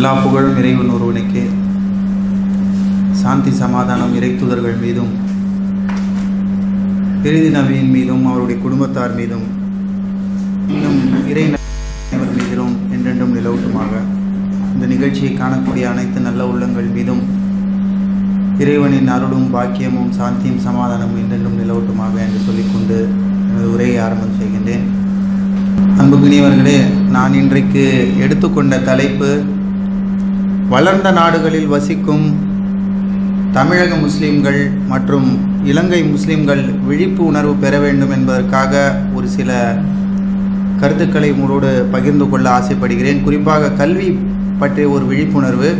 எல்லா புகழும் இறைவன் ஒருவனுக்கே சாந்தி சமாதானம் இறை தூதர்கள் மீதும் பிரிதி நபியின் மீதும் அவருடைய குடும்பத்தார் மீதும் இன்னும் இறை அனைவர் மீதிலும் என்றென்றும் நிலவட்டுமாக இந்த நிகழ்ச்சியை காணக்கூடிய அனைத்து நல்ல உள்ளங்கள் மீதும் இறைவனின் அருளும் பாக்கியமும் சாந்தியும் சமாதானமும் என்றென்றும் நிலவட்டுமாக என்று சொல்லிக்கொண்டு எனது உரையை ஆரம்பம் செய்கின்றேன் அன்புக்குரியவர்களே நான் இன்றைக்கு எடுத்துக்கொண்ட தலைப்பு வளர்ந்த நாடுகளில் வசிக்கும் தமிழக முஸ்லிம்கள் மற்றும் இலங்கை முஸ்லிம்கள் விழிப்பு உணர்வு பெற வேண்டும் என்பதற்காக ஒரு சில கருத்துக்களை உங்களோடு பகிர்ந்து கொள்ள ஆசைப்படுகிறேன் குறிப்பாக கல்வி பற்றிய ஒரு விழிப்புணர்வு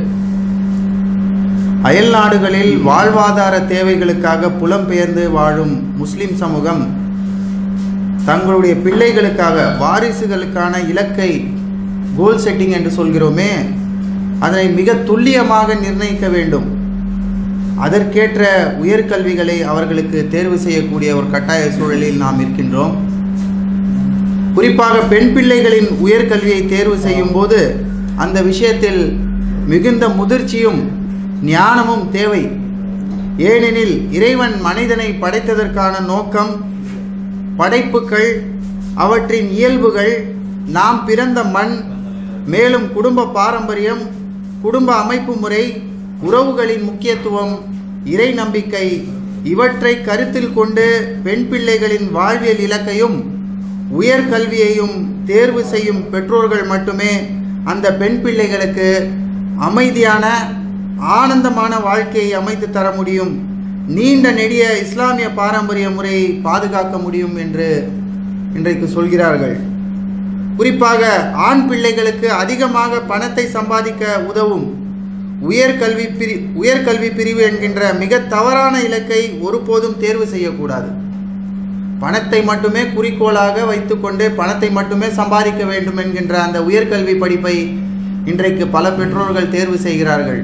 அயல் நாடுகளில் வாழ்வாதார தேவைகளுக்காக புலம்பெயர்ந்து வாழும் முஸ்லிம் சமூகம் தங்களுடைய பிள்ளைகளுக்காக வாரிசுகளுக்கான இலக்கை கோல் செட்டிங் என்று சொல்கிறோமே அதனை மிக துல்லியமாக நிர்ணயிக்க வேண்டும் அதற்கேற்ற உயர்கல்விகளை அவர்களுக்கு தேர்வு செய்யக்கூடிய ஒரு கட்டாய சூழலில் நாம் இருக்கின்றோம் குறிப்பாக பெண் பிள்ளைகளின் உயர்கல்வியை தேர்வு செய்யும் போது அந்த விஷயத்தில் மிகுந்த முதிர்ச்சியும் ஞானமும் தேவை ஏனெனில் இறைவன் மனிதனை படைத்ததற்கான நோக்கம் படைப்புகள் அவற்றின் இயல்புகள் நாம் பிறந்த மண் மேலும் குடும்ப பாரம்பரியம் குடும்ப அமைப்பு முறை உறவுகளின் முக்கியத்துவம் இறை நம்பிக்கை இவற்றை கருத்தில் கொண்டு பெண் பிள்ளைகளின் வாழ்வியல் இலக்கையும் உயர்கல்வியையும் தேர்வு செய்யும் பெற்றோர்கள் மட்டுமே அந்த பெண் பிள்ளைகளுக்கு அமைதியான ஆனந்தமான வாழ்க்கையை அமைத்து தர முடியும் நீண்ட நெடிய இஸ்லாமிய பாரம்பரிய முறையை பாதுகாக்க முடியும் என்று இன்றைக்கு சொல்கிறார்கள் குறிப்பாக ஆண் பிள்ளைகளுக்கு அதிகமாக பணத்தை சம்பாதிக்க உதவும் உயர்கல்வி பிரி உயர்கல்வி பிரிவு என்கின்ற மிக தவறான இலக்கை ஒருபோதும் தேர்வு செய்யக்கூடாது பணத்தை மட்டுமே குறிக்கோளாக வைத்துக்கொண்டு பணத்தை மட்டுமே சம்பாதிக்க வேண்டும் என்கின்ற அந்த உயர்கல்வி படிப்பை இன்றைக்கு பல பெற்றோர்கள் தேர்வு செய்கிறார்கள்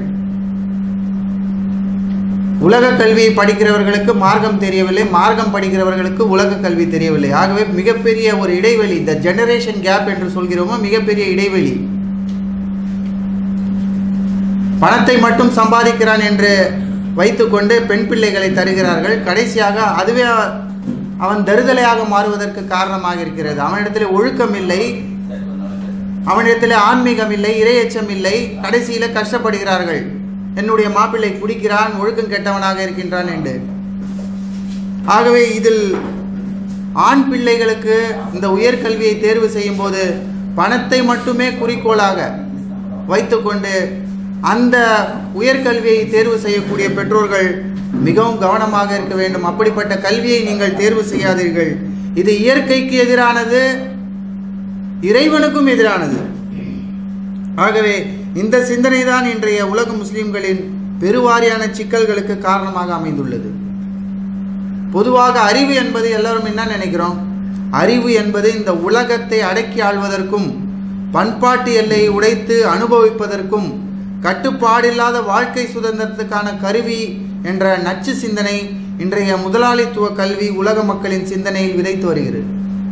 உலக கல்வியை படிக்கிறவர்களுக்கு மார்க்கம் தெரியவில்லை மார்க்கம் படிக்கிறவர்களுக்கு உலக கல்வி தெரியவில்லை ஆகவே மிகப்பெரிய ஒரு இடைவெளி த ஜெனரேஷன் கேப் என்று சொல்கிறோமோ மிகப்பெரிய இடைவெளி பணத்தை மட்டும் சம்பாதிக்கிறான் என்று வைத்துக்கொண்டு பெண் பிள்ளைகளை தருகிறார்கள் கடைசியாக அதுவே அவன் தருதலையாக மாறுவதற்கு காரணமாக இருக்கிறது அவனிடத்தில் ஒழுக்கம் இல்லை அவனிடத்தில் ஆன்மீகம் இல்லை இரையச்சம் இல்லை கடைசியில் கஷ்டப்படுகிறார்கள் என்னுடைய மாப்பிள்ளை குடிக்கிறான் ஒழுக்கம் கெட்டவனாக இருக்கின்றான் என்று ஆகவே இதில் ஆண் பிள்ளைகளுக்கு இந்த உயர்கல்வியை தேர்வு செய்யும் போது பணத்தை மட்டுமே குறிக்கோளாக வைத்துக்கொண்டு அந்த உயர்கல்வியை தேர்வு செய்யக்கூடிய பெற்றோர்கள் மிகவும் கவனமாக இருக்க வேண்டும் அப்படிப்பட்ட கல்வியை நீங்கள் தேர்வு செய்யாதீர்கள் இது இயற்கைக்கு எதிரானது இறைவனுக்கும் எதிரானது ஆகவே இந்த சிந்தனை தான் இன்றைய உலக முஸ்லிம்களின் பெருவாரியான சிக்கல்களுக்கு காரணமாக அமைந்துள்ளது பொதுவாக அறிவு என்பது எல்லாரும் என்ன நினைக்கிறோம் அறிவு என்பது இந்த உலகத்தை அடக்கி ஆள்வதற்கும் பண்பாட்டு எல்லையை உடைத்து அனுபவிப்பதற்கும் கட்டுப்பாடில்லாத வாழ்க்கை சுதந்திரத்துக்கான கருவி என்ற நச்சு சிந்தனை இன்றைய முதலாளித்துவ கல்வி உலக மக்களின் சிந்தனையில் விதைத்து வருகிறது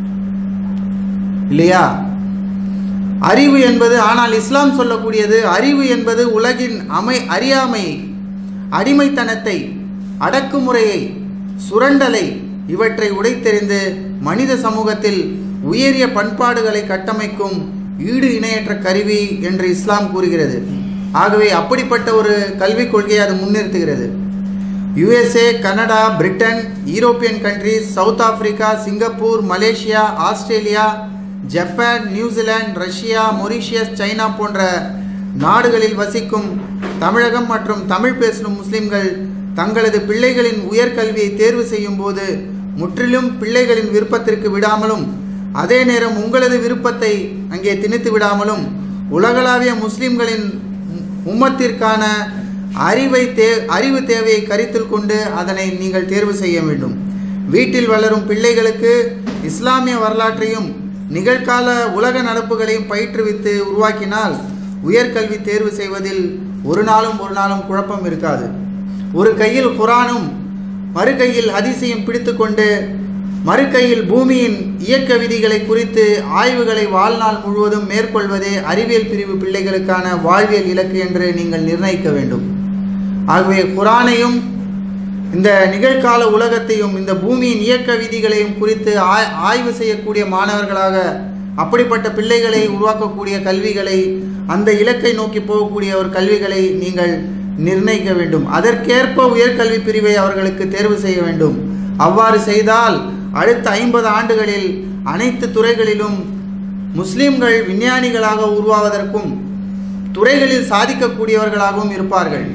இல்லையா அறிவு என்பது ஆனால் இஸ்லாம் சொல்லக்கூடியது அறிவு என்பது உலகின் அமை அறியாமை அடிமைத்தனத்தை அடக்குமுறையை சுரண்டலை இவற்றை உடைத்தெறிந்து மனித சமூகத்தில் உயரிய பண்பாடுகளை கட்டமைக்கும் ஈடு இணையற்ற கருவி என்று இஸ்லாம் கூறுகிறது ஆகவே அப்படிப்பட்ட ஒரு கல்விக் கொள்கையை அது முன்னிறுத்துகிறது USA Canada Britain European countries South Africa Singapore Malaysia Australia Japan New Zealand Russia Mauritius China போன்ற நாடுகளில் வசிக்கும் தமிழகம் மற்றும் தமிழ் பேசும் முஸ்லிம்கள் தங்களது பிள்ளைகளின் உயர்கல்வியை தேர்வு செய்யும் போது முற்றிலும் பிள்ளைகளின் விருப்பத்திற்கு விடாமலும் அதே நேரம் உங்களது விருப்பத்தை அங்கே திணித்து விடாமலும் உலகளாவிய முஸ்லிம்களின் உம்மத்திற்கான அறிவை தே அறிவு தேவையை கருத்தில் கொண்டு அதனை நீங்கள் தேர்வு செய்ய வேண்டும் வீட்டில் வளரும் பிள்ளைகளுக்கு இஸ்லாமிய வரலாற்றையும் நிகழ்கால உலக நடப்புகளையும் பயிற்றுவித்து உருவாக்கினால் உயர்கல்வி தேர்வு செய்வதில் ஒரு நாளும் ஒரு நாளும் குழப்பம் இருக்காது ஒரு கையில் குரானும் மறு கையில் ஹதீஸையும் பிடித்துக்கொண்டு மறுக்கையில் பூமியின் இயக்க விதிகளை குறித்து ஆய்வுகளை வாழ்நாள் முழுவதும் மேற்கொள்வதே அறிவியல் பிரிவு பிள்ளைகளுக்கான வாழ்வியல் இலக்கு என்று நீங்கள் நிர்ணயிக்க வேண்டும் ஆகவே குரானையும் இந்த நிகழ்கால உலகத்தையும் இந்த பூமியின் இயக்க விதிகளையும் குறித்து ஆய் ஆய்வு செய்யக்கூடிய மாணவர்களாக அப்படிப்பட்ட பிள்ளைகளை உருவாக்கக்கூடிய கல்விகளை அந்த இலக்கை நோக்கி போகக்கூடிய ஒரு கல்விகளை நீங்கள் நிர்ணயிக்க வேண்டும் அதற்கேற்ப உயர்கல்வி பிரிவை அவர்களுக்கு தேர்வு செய்ய வேண்டும் அவ்வாறு செய்தால் அடுத்த ஐம்பது ஆண்டுகளில் அனைத்து துறைகளிலும் முஸ்லிம்கள் விஞ்ஞானிகளாக உருவாவதற்கும் துறைகளில் சாதிக்கக்கூடியவர்களாகவும் இருப்பார்கள்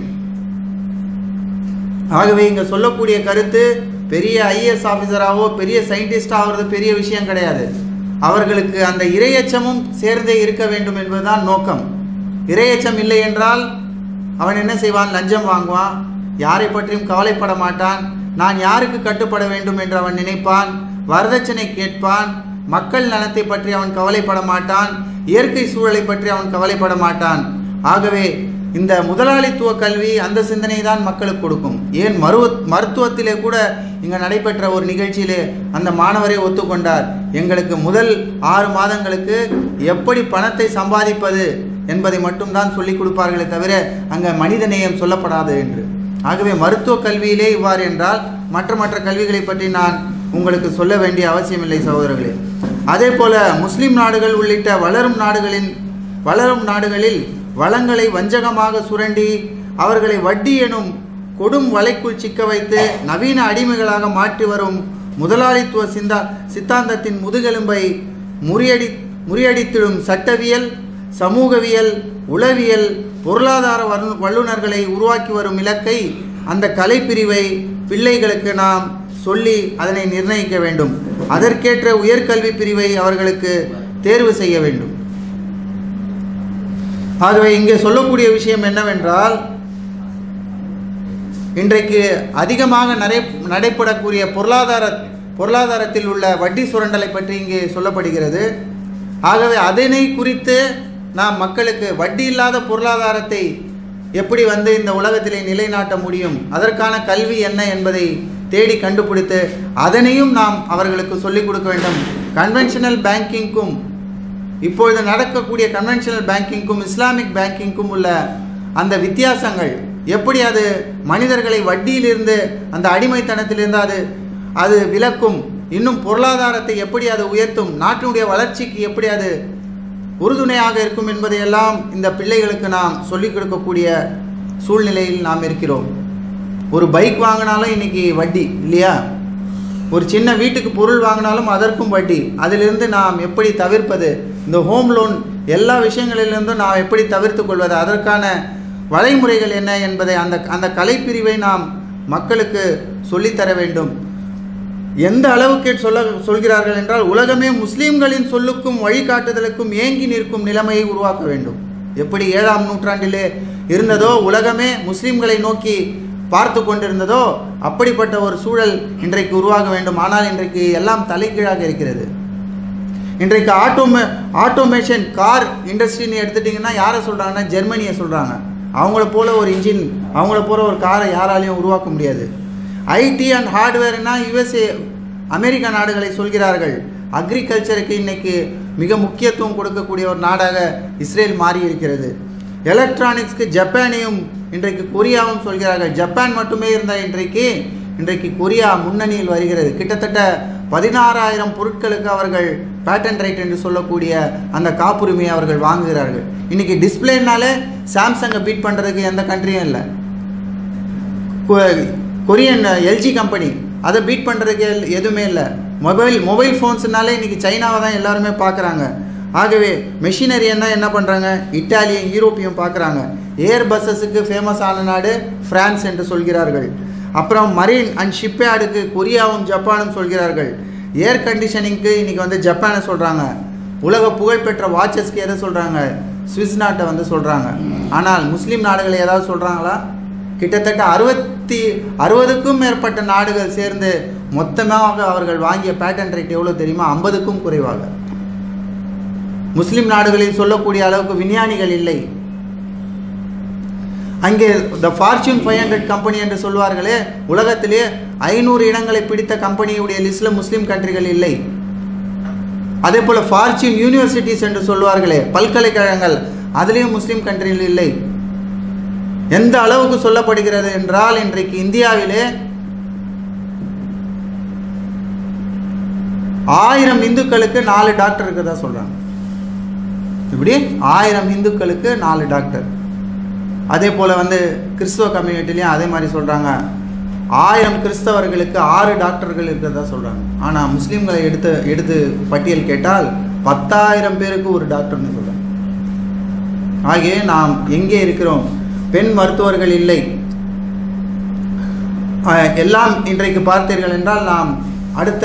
ஆகவே இங்கே சொல்லக்கூடிய கருத்து பெரிய ஐஏஎஸ் ஆஃபீஸராகவோ பெரிய சயின்டிஸ்டாக ஆகிறது பெரிய விஷயம் கிடையாது அவர்களுக்கு அந்த இரையச்சமும் சேர்ந்தே இருக்க வேண்டும் என்பதுதான் நோக்கம் இரையச்சம் இல்லை என்றால் அவன் என்ன செய்வான் லஞ்சம் வாங்குவான் யாரை பற்றியும் கவலைப்பட மாட்டான் நான் யாருக்கு கட்டுப்பட வேண்டும் என்று அவன் நினைப்பான் வரதட்சணை கேட்பான் மக்கள் நலத்தை பற்றி அவன் கவலைப்பட மாட்டான் இயற்கை சூழலை பற்றி அவன் கவலைப்பட மாட்டான் ஆகவே இந்த முதலாளித்துவ கல்வி அந்த சிந்தனை தான் மக்களுக்கு கொடுக்கும் ஏன் மருவ மருத்துவத்திலே கூட இங்கே நடைபெற்ற ஒரு நிகழ்ச்சியிலே அந்த மாணவரை ஒத்துக்கொண்டார் எங்களுக்கு முதல் ஆறு மாதங்களுக்கு எப்படி பணத்தை சம்பாதிப்பது என்பதை மட்டும்தான் சொல்லிக் கொடுப்பார்களே தவிர அங்கே மனிதநேயம் சொல்லப்படாது என்று ஆகவே மருத்துவ கல்வியிலே இவ்வாறு என்றால் மற்ற மற்ற கல்விகளை பற்றி நான் உங்களுக்கு சொல்ல வேண்டிய அவசியமில்லை சகோதரர்களே அதே போல முஸ்லிம் நாடுகள் உள்ளிட்ட வளரும் நாடுகளின் வளரும் நாடுகளில் வளங்களை வஞ்சகமாக சுரண்டி அவர்களை வட்டி எனும் கொடும் வலைக்குள் சிக்க வைத்து நவீன அடிமைகளாக மாற்றி வரும் முதலாளித்துவ சிந்தா சித்தாந்தத்தின் முதுகெலும்பை முறியடி முறியடித்திடும் சட்டவியல் சமூகவியல் உளவியல் பொருளாதார வரு வல்லுநர்களை உருவாக்கி வரும் இலக்கை அந்த கலைப்பிரிவை பிள்ளைகளுக்கு நாம் சொல்லி அதனை நிர்ணயிக்க வேண்டும் அதற்கேற்ற உயர்கல்வி பிரிவை அவர்களுக்கு தேர்வு செய்ய வேண்டும் ஆகவே இங்கே சொல்லக்கூடிய விஷயம் என்னவென்றால் இன்றைக்கு அதிகமாக நடை நடைபெறக்கூடிய பொருளாதார பொருளாதாரத்தில் உள்ள வட்டி சுரண்டலை பற்றி இங்கே சொல்லப்படுகிறது ஆகவே அதனை குறித்து நாம் மக்களுக்கு வட்டி இல்லாத பொருளாதாரத்தை எப்படி வந்து இந்த உலகத்திலே நிலைநாட்ட முடியும் அதற்கான கல்வி என்ன என்பதை தேடி கண்டுபிடித்து அதனையும் நாம் அவர்களுக்கு சொல்லிக் கொடுக்க வேண்டும் கன்வென்ஷனல் பேங்கிங்க்கும் இப்பொழுது நடக்கக்கூடிய கன்வென்ஷனல் பேங்கிங்க்கும் இஸ்லாமிக் பேங்கிங்க்கும் உள்ள அந்த வித்தியாசங்கள் எப்படி அது மனிதர்களை வட்டியிலிருந்து அந்த அடிமைத்தனத்திலிருந்து அது அது விலக்கும் இன்னும் பொருளாதாரத்தை எப்படி அது உயர்த்தும் நாட்டினுடைய வளர்ச்சிக்கு எப்படி அது உறுதுணையாக இருக்கும் என்பதையெல்லாம் இந்த பிள்ளைகளுக்கு நாம் சொல்லிக் கொடுக்கக்கூடிய சூழ்நிலையில் நாம் இருக்கிறோம் ஒரு பைக் வாங்கினாலும் இன்னைக்கு வட்டி இல்லையா ஒரு சின்ன வீட்டுக்கு பொருள் வாங்கினாலும் அதற்கும் வட்டி அதிலிருந்து நாம் எப்படி தவிர்ப்பது இந்த ஹோம் லோன் எல்லா விஷயங்களிலிருந்தும் நாம் எப்படி தவிர்த்து கொள்வது அதற்கான வழிமுறைகள் என்ன என்பதை அந்த அந்த கலைப்பிரிவை நாம் மக்களுக்கு சொல்லித்தர வேண்டும் எந்த அளவுக்கு சொல்ல சொல்கிறார்கள் என்றால் உலகமே முஸ்லீம்களின் சொல்லுக்கும் வழிகாட்டுதலுக்கும் ஏங்கி நிற்கும் நிலைமையை உருவாக்க வேண்டும் எப்படி ஏழாம் நூற்றாண்டிலே இருந்ததோ உலகமே முஸ்லீம்களை நோக்கி பார்த்து கொண்டிருந்ததோ அப்படிப்பட்ட ஒரு சூழல் இன்றைக்கு உருவாக வேண்டும் ஆனால் இன்றைக்கு எல்லாம் தலைகீழாக இருக்கிறது இன்றைக்கு ஆட்டோமே ஆட்டோமேஷன் கார் இண்டஸ்ட்ரின்னு எடுத்துட்டிங்கன்னா யாரை சொல்கிறாங்கன்னா ஜெர்மனியை சொல்கிறாங்க அவங்கள போல ஒரு இன்ஜின் அவங்கள போல ஒரு காரை யாராலையும் உருவாக்க முடியாது ஐடி அண்ட் ஹார்ட்வேர்னா யுஎஸ்ஏ அமெரிக்க நாடுகளை சொல்கிறார்கள் அக்ரிகல்ச்சருக்கு இன்னைக்கு மிக முக்கியத்துவம் கொடுக்கக்கூடிய ஒரு நாடாக இஸ்ரேல் மாறி இருக்கிறது எலக்ட்ரானிக்ஸ்க்கு ஜப்பானையும் இன்றைக்கு கொரியாவும் சொல்கிறார்கள் ஜப்பான் மட்டுமே இருந்தால் இன்றைக்கு இன்றைக்கு கொரியா முன்னணியில் வருகிறது கிட்டத்தட்ட பதினாறாயிரம் பொருட்களுக்கு அவர்கள் பேட்டன் ரைட் என்று சொல்லக்கூடிய அந்த காப்புரிமையை அவர்கள் வாங்குகிறார்கள் இன்னைக்கு டிஸ்பிளேனாலே சாம்சங்கை பீட் பண்ணுறதுக்கு எந்த கண்ட்ரியும் இல்லை கொரியன் எல்ஜி கம்பெனி அதை பீட் பண்ணுறதுக்கு எல்- எதுவுமே இல்லை மொபைல் மொபைல் ஃபோன்ஸ்னாலே இன்றைக்கி சைனாவை தான் எல்லாருமே பார்க்குறாங்க ஆகவே மெஷினரியன்னா என்ன பண்ணுறாங்க இட்டாலியன் யூரோப்பியம் பார்க்குறாங்க ஏர் பஸ்ஸஸுக்கு ஃபேமஸ் ஆன நாடு பிரான்ஸ் என்று சொல்கிறார்கள் அப்புறம் மரீன் அண்ட் ஷிப்யார்டுக்கு கொரியாவும் ஜப்பானும் சொல்கிறார்கள் ஏர் கண்டிஷனிங்க்கு இன்றைக்கி வந்து ஜப்பானை சொல்கிறாங்க உலக புகழ்பெற்ற வாட்சஸ்க்கு எதை சொல்கிறாங்க சுவிஸ் நாட்டை வந்து சொல்கிறாங்க ஆனால் முஸ்லீம் நாடுகளை ஏதாவது சொல்கிறாங்களா கிட்டத்தட்ட அறுபத்தி அறுபதுக்கும் மேற்பட்ட நாடுகள் சேர்ந்து மொத்தமாக அவர்கள் வாங்கிய பேட்டன் ரேட் எவ்வளோ தெரியுமா ஐம்பதுக்கும் குறைவாக முஸ்லிம் நாடுகளில் சொல்லக்கூடிய அளவுக்கு விஞ்ஞானிகள் இல்லை அங்கே the fortune five hundred company என்று சொல்வார்களே உலகத்திலே ஐநூறு இடங்களை பிடித்த கம்பெனியுடைய லிஸ்ட்டில் முஸ்லீம் கண்ட்ரிகள் இல்லை அதே போல் ஃபார்ச்சூன் யூனிவர்சிட்டிஸ் என்று சொல்வார்களே பல்கலைக்கழகங்கள் அதுலேயும் முஸ்லீம் கண்ட்ரியில் இல்லை எந்த அளவுக்கு சொல்லப்படுகிறது என்றால் இன்றைக்கு இந்தியாவிலே ஆயிரம் இந்துக்களுக்கு நாலு டாக்டர் இருக்கிறதா சொல்கிறாங்க இப்படி ஆயிரம் இந்துக்களுக்கு நாலு டாக்டர் அதே போல் வந்து கிறிஸ்துவ கம்யூனிட்டிலையும் அதே மாதிரி சொல்கிறாங்க ஆயிரம் கிறிஸ்தவர்களுக்கு ஆறு டாக்டர்கள் இருக்கிறதா சொல்கிறாங்க ஆனால் முஸ்லீம்களை எடுத்து எடுத்து பட்டியல் கேட்டால் பத்தாயிரம் பேருக்கு ஒரு டாக்டர்னு சொல்கிறாங்க ஆகிய நாம் எங்கே இருக்கிறோம் பெண் மருத்துவர்கள் இல்லை அஹ், எல்லாம் இன்றைக்கு பார்த்தீர்கள் என்றால் நாம் அடுத்த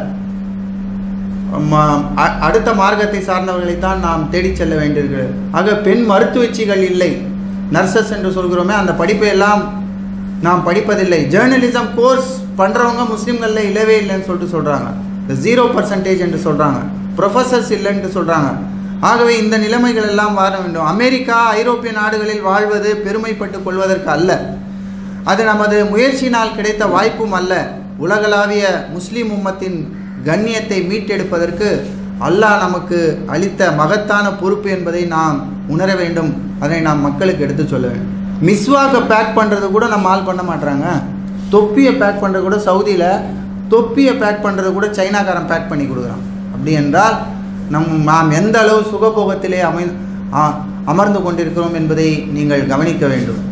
ம- அ- அடுத்த மார்க்கத்தை சார்ந்தவர்களைத்தான் நாம் தேடிச் செல்ல வேண்டியிருக்கிறது ஆக பெண் மருத்துவச்சிகள் இல்லை நர்சஸ் என்று சொல்கிறோமே அந்த படிப்பை எல்லாம் நாம் படிப்பதில்லை ஜேர்னலிசம் கோர்ஸ் பண்ணுறவங்க முஸ்லீம்களில் இல்லவே இல்லைன்னு சொல்லிட்டு சொல்கிறாங்க ஜீரோ பர்சன்டேஜ் என்று சொல்கிறாங்க ப்ரொஃபஸர்ஸ் இல்லைன்னு சொல்கிறாங்க ஆகவே இந்த நிலைமைகள் எல்லாம் மாற வேண்டும் அமெரிக்கா ஐரோப்பிய நாடுகளில் வாழ்வது பெருமைப்பட்டு கொள்வதற்கு அல்ல அது நமது முயற்சியினால் கிடைத்த வாய்ப்பும் அல்ல உலகளாவிய முஸ்லிம் உம்மத்தின் கண்ணியத்தை மீட்டெடுப்பதற்கு அல்லாஹ் நமக்கு அளித்த மகத்தான பொறுப்பு என்பதை நாம் உணர வேண்டும் அதை நாம் மக்களுக்கு எடுத்து சொல்ல வேண்டும் மிஸ்வாக்கை பேக் பண்ணுறது கூட நம்ம ஆள் பண்ண மாட்றாங்க தொப்பியை பேக் பண்ணுறது கூட சவுதியில் தொப்பியை பேக் பண்ணுறது கூட சைனாக்காரன் பேக் பண்ணி கொடுக்குறான் அப்படி என்றால் நம் நாம் எந்த அளவு சுகபோகத்திலே அமை ஆ- அமர்ந்து கொண்டிருக்கிறோம் என்பதை நீங்கள் கவனிக்க வேண்டும்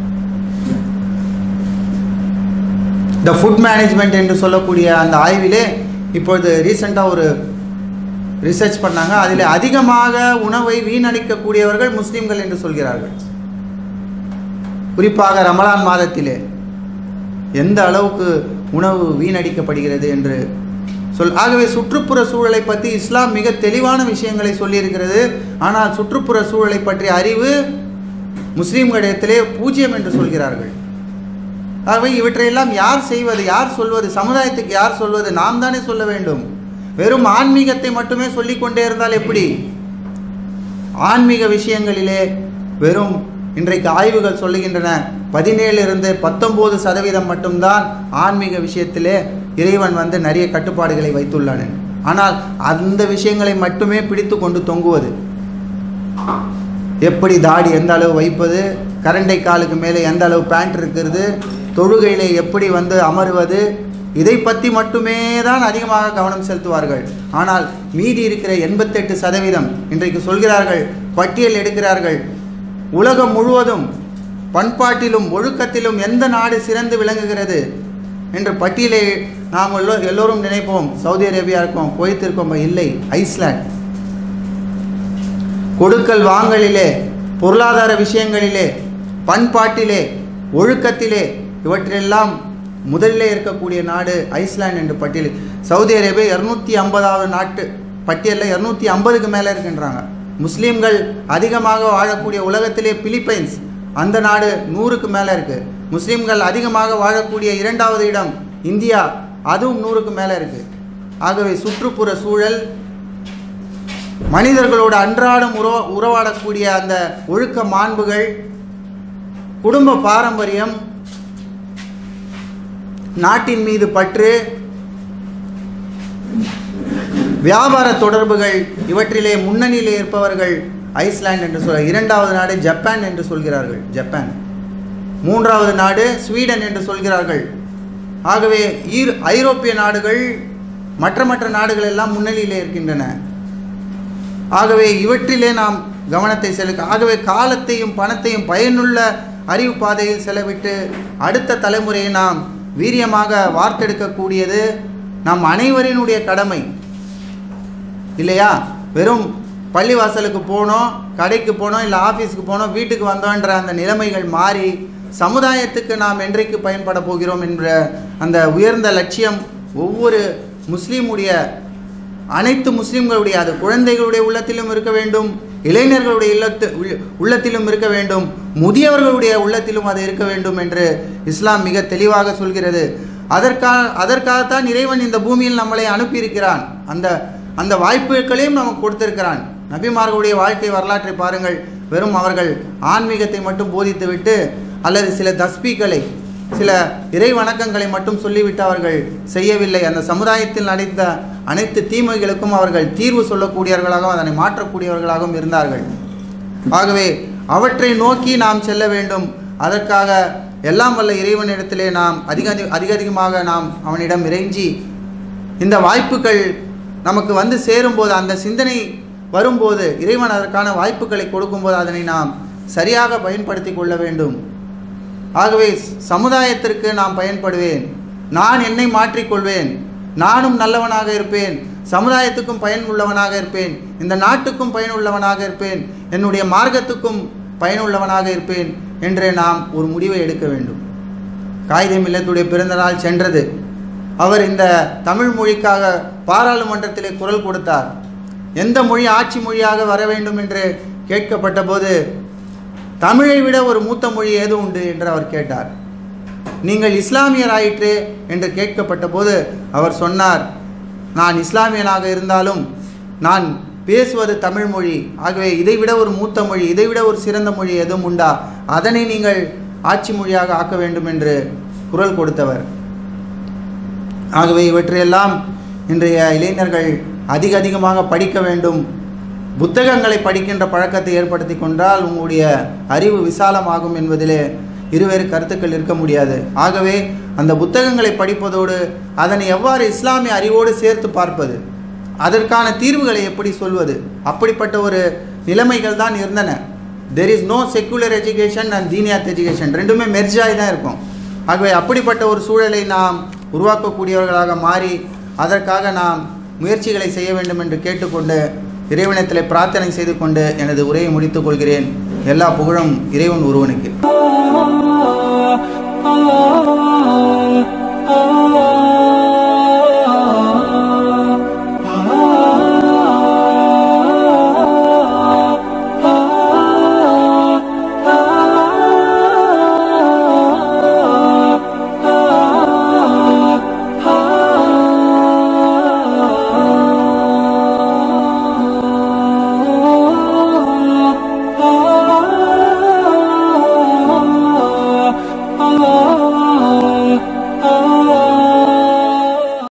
த ஃபுட் மேனேஜ்மெண்ட் என்று சொல்லக்கூடிய அந்த ஆய்விலே இப்பொழுது ரீசெண்டாக ஒரு ரிசர்ச் பண்ணாங்க அதில் அதிகமாக உணவை வீணடிக்கக்கூடியவர்கள் முஸ்லீம்கள் என்று சொல்கிறார்கள் குறிப்பாக ரமலான் மாதத்திலே எந்த அளவுக்கு உணவு வீணடிக்கப்படுகிறது என்று சொல் ஆகவே சுற்றுப்புற சூழலை பற்றி இஸ்லாம் மிக தெளிவான விஷயங்களை சொல்லியிருக்கிறது ஆனால் சுற்றுப்புற சூழலை பற்றிய அறிவு முஸ்லீம்களிடத்திலே பூஜ்யம் என்று சொல்கிறார்கள் ஆகவே இவற்றையெல்லாம் யார் செய்வது யார் சொல்வது சமுதாயத்துக்கு யார் சொல்வது நாம் தானே சொல்ல வேண்டும் வெறும் ஆன்மீகத்தை மட்டுமே சொல்லிக்கொண்டே இருந்தால் எப்படி ஆன்மீக விஷயங்களிலே வெறும் இன்றைக்கு ஆய்வுகள் சொல்லுகின்றன பதினேழு இருந்து பத்தொம்போது சதவீதம் மட்டும்தான் ஆன்மீக விஷயத்திலே இறைவன் வந்து நிறைய கட்டுப்பாடுகளை வைத்துள்ளான் என்று. ஆனால் அந்த விஷயங்களை மட்டுமே பிடித்து கொண்டு தொங்குவது எப்படி தாடி எந்த அளவு வைப்பது கரண்டை காலுக்கு மேலே எந்த அளவு பேண்ட் இருக்கிறது தொழுகையிலே எப்படி வந்து அமருவது இதை பற்றி மட்டுமே தான் அதிகமாக கவனம் செலுத்துவார்கள் ஆனால் மீதி இருக்கிற எண்பத்தெட்டு சதவீதம் இன்றைக்கு சொல்கிறார்கள் பட்டியல் எடுக்கிறார்கள் உலகம் முழுவதும் பண்பாட்டிலும் ஒழுக்கத்திலும் எந்த நாடு சிறந்து விளங்குகிறது என்ற பட்டியலை நாம் எல்லோ எல்லோரும் நினைப்போம் சவுதி அரேபியா இருக்கோம் குவைத் இருக்கோம் இல்லை ஐஸ்லாண்ட் கொடுக்கல் வாங்கலிலே பொருளாதார விஷயங்களிலே பண்பாட்டிலே ஒழுக்கத்திலே இவற்றிலெல்லாம் முதலிலே இருக்கக்கூடிய நாடு ஐஸ்லாந்து என்று பட்டியல் சவுதி அரேபியா இரநூத்தி ஐம்பதாவது நாட்டு பட்டியலில் இரநூத்தி ஐம்பதுக்கு மேலே இருக்கின்றாங்க முஸ்லீம்கள் அதிகமாக வாழக்கூடிய உலகத்திலே பிலிப்பைன்ஸ் அந்த நாடு நூறுக்கு மேலே இருக்குது முஸ்லீம்கள் அதிகமாக வாழக்கூடிய இரண்டாவது இடம் இந்தியா அதுவும் நூறுக்கு மேலே இருக்குது ஆகவே சுற்றுப்புற சூழல் மனிதர்களோடு அன்றாடம் உறவ உறவாடக்கூடிய அந்த ஒழுக்க மாண்புகள் குடும்ப பாரம்பரியம் நாட்டின் மீது பற்று வியாபார தொடர்புகள் இவற்றிலே முன்னணியிலே இருப்பவர்கள் ஐஸ்லாந்து என்று சொல்ல இரண்டாவது நாடு ஜப்பான் என்று சொல்கிறார்கள் ஜப்பான் மூன்றாவது நாடு ஸ்வீடன் என்று சொல்கிறார்கள் ஆகவே ஈர் ஐரோப்பிய நாடுகள் மற்ற மற்ற நாடுகள் எல்லாம் முன்னணியிலே இருக்கின்றன ஆகவே இவற்றிலே நாம் கவனத்தை செலுத்த ஆகவே காலத்தையும் பணத்தையும் பயனுள்ள அறிவு பாதையில் செலவிட்டு அடுத்த தலைமுறையை நாம் வீரியமாக வார்த்தெடுக்கக்கூடியது நம் அனைவரினுடைய கடமை இல்லையா வெறும் பள்ளிவாசலுக்கு போனோம் கடைக்கு போனோம் இல்லை ஆஃபீஸுக்கு போனோம் வீட்டுக்கு வந்தோன்ற அந்த நிலைமைகள் மாறி சமுதாயத்துக்கு நாம் என்றைக்கு பயன்பட போகிறோம் என்ற அந்த உயர்ந்த லட்சியம் ஒவ்வொரு முஸ்லீமுடைய அனைத்து முஸ்லீம்களுடைய அது குழந்தைகளுடைய உள்ளத்திலும் இருக்க வேண்டும் இளைஞர்களுடைய இல்லத்து உள்ள- உள்ளத்திலும் இருக்க வேண்டும் முதியவர்களுடைய உள்ளத்திலும் அது இருக்க வேண்டும் என்று இஸ்லாம் மிக தெளிவாக சொல்கிறது அதற்காக அதற்காகத்தான் இறைவன் இந்த பூமியில் நம்மளை அனுப்பியிருக்கிறான் அந்த அந்த வாய்ப்புகளையும் நமக்கு கொடுத்திருக்கிறான் நபிமார்களுடைய வாழ்க்கை வரலாற்றை பாருங்கள் வெறும் அவர்கள் ஆன்மீகத்தை மட்டும் போதித்துவிட்டு அல்லது சில தஸ்பீகளை சில இறை வணக்கங்களை மட்டும் சொல்லிவிட்டு அவர்கள் செய்யவில்லை அந்த சமுதாயத்தில் நடந்த அனைத்து தீமைகளுக்கும் அவர்கள் தீர்வு சொல்லக்கூடியவர்களாகவும் அதனை மாற்றக்கூடியவர்களாகவும் இருந்தார்கள் ஆகவே அவற்றை நோக்கி நாம் செல்ல வேண்டும் அதற்காக எல்லாம் வல்ல இறைவனிடத்திலே நாம் அதிக அதிக அதிகமாக நாம் அவனிடம் இறைஞ்சி இந்த வாய்ப்புகள் நமக்கு வந்து சேரும்போது அந்த சிந்தனை வரும்போது இறைவன் அதற்கான வாய்ப்புகளை கொடுக்கும்போது அதனை நாம் சரியாக பயன்படுத்தி கொள்ள வேண்டும் ஆகவே சமுதாயத்திற்கு நாம் பயன்படுவேன் நான் என்னை மாற்றிக்கொள்வேன் நானும் நல்லவனாக இருப்பேன் சமுதாயத்துக்கும் பயன் உள்ளவனாக இருப்பேன் இந்த நாட்டுக்கும் பயனுள்ளவனாக இருப்பேன் என்னுடைய மார்க்கத்துக்கும் பயனுள்ளவனாக இருப்பேன் என்று நாம் ஒரு முடிவை எடுக்க வேண்டும் காகிதம் இல்லத்துடைய பிறந்த நாள் சென்றது அவர் இந்த தமிழ் மொழிக்காக பாராளுமன்றத்திலே குரல் கொடுத்தார் எந்த மொழி ஆட்சி மொழியாக வர வேண்டும் என்று கேட்கப்பட்ட போது தமிழை விட ஒரு மூத்த மொழி ஏது உண்டு என்று அவர் கேட்டார் நீங்கள் இஸ்லாமியர் ஆயிற்று என்று கேட்கப்பட்ட போது அவர் சொன்னார் நான் இஸ்லாமியனாக இருந்தாலும் நான் பேசுவது தமிழ் மொழி ஆகவே இதைவிட ஒரு மூத்த மொழி இதைவிட ஒரு சிறந்த மொழி எதுவும் உண்டா அதனை நீங்கள் ஆட்சி மொழியாக ஆக்க வேண்டும் என்று குரல் கொடுத்தவர் ஆகவே இவற்றையெல்லாம் இன்றைய இளைஞர்கள் அதிக அதிகமாக படிக்க வேண்டும் புத்தகங்களை படிக்கின்ற பழக்கத்தை ஏற்படுத்தி கொண்டால் உங்களுடைய அறிவு விசாலமாகும் என்பதிலே இருவேறு கருத்துக்கள் இருக்க முடியாது ஆகவே அந்த புத்தகங்களை படிப்பதோடு அதனை எவ்வாறு இஸ்லாமிய அறிவோடு சேர்த்து பார்ப்பது அதற்கான தீர்வுகளை எப்படி சொல்வது அப்படிப்பட்ட ஒரு நிலைமைகள் தான் இருந்தன there is no secular education and தீனியாத் எஜுகேஷன் ரெண்டுமே மெர்ஜாய் தான் இருக்கும் ஆகவே அப்படிப்பட்ட ஒரு சூழலை நாம் உருவாக்கக்கூடியவர்களாக மாறி அதற்காக நாம் முயற்சிகளை செய்ய வேண்டும் என்று கேட்டுக்கொண்டு இறைவனத்தில் பிரார்த்தனை செய்து கொண்டு எனது உரையை முடித்துக் கொள்கிறேன் எல்லா புகழும் இறைவன் ஒருவனுக்கு ah, ah, ah, ah.